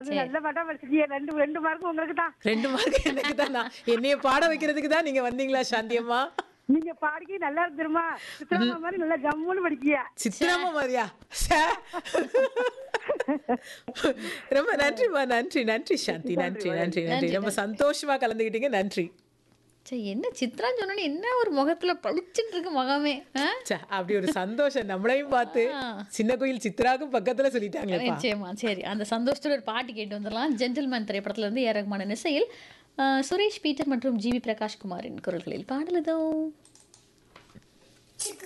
அப்படி நல்ல பாட்டா படிச்சிருக்கீங்க ரெண்டு ரெண்டு மார்க் உங்களுக்கு தான் ரெண்டு மார்க் எனக்கு தான் என்னைய பாட வைக்கிறதுக்கு தான் நீங்க வந்தீங்களா சாந்தி அம்மா நீங்க பாடிக்கி நல்லா இருந்துருமா சித்திரமா மாதிரி நல்லா ஜம்முன்னு படிக்கியா சித்திரமா மாதிரியா சே. ரொம்ப நன்றிம்மா நன்றி நன்றி சாந்தி நன்றி நன்றி நன்றி ரொம்ப சந்தோஷமா கலந்துக்கிட்டீங்க நன்றி சே என்ன சித்ரான்னு சொன்னோன்னே என்ன ஒரு முகத்துல பளிச்சுட்டு இருக்கு முகமே ஆ? ச்சே, அப்படி ஒரு சந்தோஷம் நம்மளையும் பார்த்து சின்ன கோயில் சித்ராக்கும் பக்கத்துல சொல்லிட்டாங்களேப்பா நிச்சயமா சரி அந்த சந்தோஷத்தோட ஒரு பாட்டு கேட்டு வந்துடலாம் ஜென்டில்மேன் திரைப்படத்துல இருந்து ஏ ரகுமானின் இசையில் ஆ, சுரேஷ் பீட்டர் மற்றும் ஜிவி பிரகாஷ் குமாரின் குரல்களில் பாடலதோ